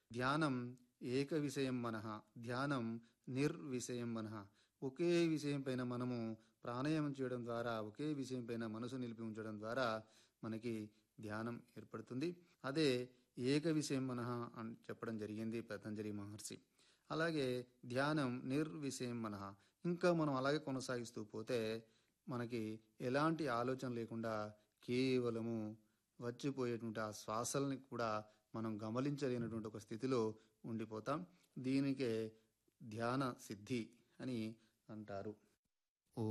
ధ్యానం ఏక విషయం మనః ధ్యానం నిర్విషయం మనః ఒకే విషయం పైన మనము ప్రాణాయామం చేయడం ద్వారా ఒకే విషయం పైన మనసు నిలిపి ఉంచడం ద్వారా మనకి ధ్యానం ఏర్పడుతుంది అదే ఏక విషయం మనః అని చెప్పడం జరిగింది పతంజలి మహర్షి అలాగే ధ్యానం నిర్విషయం మనః ఇంకా మనం అలాగే కొనసాగిస్తూ పోతే మనకి ఎలాంటి ఆలోచన లేకుండా కేవలము వచ్చిపోయేటువంటి ఆ శ్వాసల్ని కూడా మనం గమనించలేనటువంటి ఒక స్థితిలో ఉండిపోతాం దీనికే ధ్యాన సిద్ధి అని అంటారు